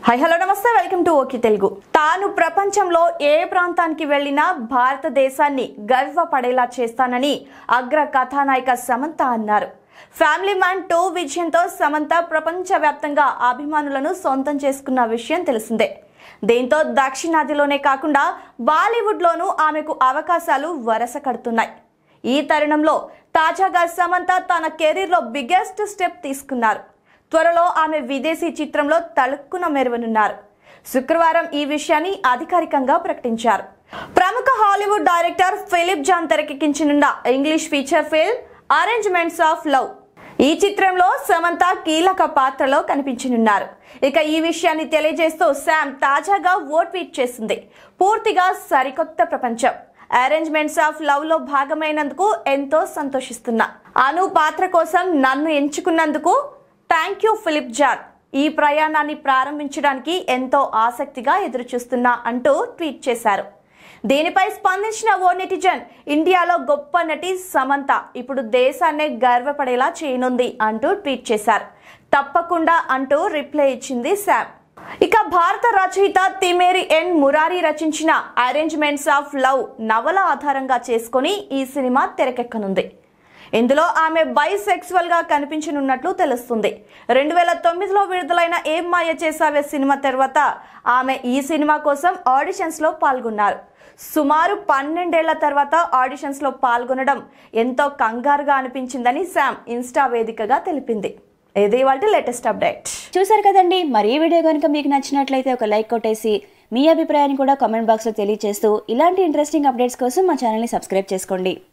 high hello నమస్తే welcome to okay Telugu తాను ప్రపంచంలో ఏ ప్రాంతానికి వెళ్ళినా భారతదేశాన్ని గర్వపడేలా చేస్తానని అగ్ర కథానాయిక సమంత అన్నారు ఫ్యామిలీ మ్యాన్ టూ విజయంతో సమంత ప్రపంచవ్యాప్తంగా అభిమానులను సొంతం చేసుకున్న విషయం తెలిసిందే దీంతో దక్షిణాదిలోనే కాకుండా బాలీవుడ్లోనూ ఆమెకు అవకాశాలు వరస కడుతున్నాయి ఈ తరుణంలో తాజాగా సమంత తన కెరీర్లో బిగ్గెస్ట్ స్టెప్ తీసుకున్నారు త్వరలో ఆమె విదేశీ చిత్రంలో తలుక్కున మెరవనున్నారు శుక్రవారం ఈ విషయాన్ని అధికారికంగా ప్రకటించారు ప్రముఖ హాలీవుడ్ డైరెక్టర్ ఫిలిప్ జాన్ తెరకెక్కించనున్న English feature film arrangements of love ఈ చిత్రంలో సమంత కీలక పాత్రలో కనిపించనున్నారు ఇక ఈ విషయాన్ని తెలియజేస్తూ శామ్ తాజాగా ఓ ట్వీట్ చేసింది పూర్తిగా సరికొత్త ప్రపంచం అరేంజ్మెంట్స్ ఆఫ్ లవ్ లో భాగమైనందుకు ఎంతో సంతోషిస్తున్నా అను పాత్ర కోసం నన్ను ఎంచుకున్నందుకు థ్యాంక్ యూ ఫిలిప్ జాన్ ఈ ప్రయాణాన్ని ప్రారంభించడానికి ఎంతో ఆసక్తిగా ఎదురుచూస్తున్నా అంటూ ట్వీట్ చేశారు దీనిపై స్పందించిన ఓ నెటిజన్ ఇండియాలో గొప్ప నటి సమంత ఇప్పుడు దేశాన్నే గర్వపడేలా చేయనుంది అంటూ ట్వీట్ చేశారు తప్పకుండా అంటూ రిప్లై ఇచ్చింది శామ్ ఇక భారత రచయిత తిమేరి ఎన్ మురారి రచించిన అరేంజ్మెంట్స్ ఆఫ్ లవ్ నవల ఆధారంగా చేసుకొని ఈ సినిమా తెరకెక్కనుంది ఇందులో ఆమె బైసెక్సువల్ గా కనిపించనున్నట్లు తెలుస్తుంది రెండు వేల తొమ్మిదిలో విడుదలైన ఏం మాయ చేసావే సినిమా తర్వాత ఆమె ఈ సినిమా కోసం ఆడిషన్స్ లో పాల్గొన్నారు సుమారు పన్నెండేళ్ల తర్వాత ఆడిషన్స్ లో పాల్గొనడం ఎంతో కంగారుగా అనిపించిందని శామ్ ఇన్స్టా వేదికగా తెలిపింది ఇది వాళ్ళ లేటెస్ట్ అప్డేట్ చూసారు కదండి మరి ఈ వీడియో కనుక మీకు నచ్చినట్లయితే ఒక లైక్ కొట్టేసి మీ అభిప్రాయాన్ని కూడా కామెంట్ బాక్స్లో తెలియజేస్తూ ఇలాంటి ఇంట్రెస్టింగ్ అప్డేట్స్ కోసం మా ఛానల్ని సబ్స్క్రైబ్ చేసుకోండి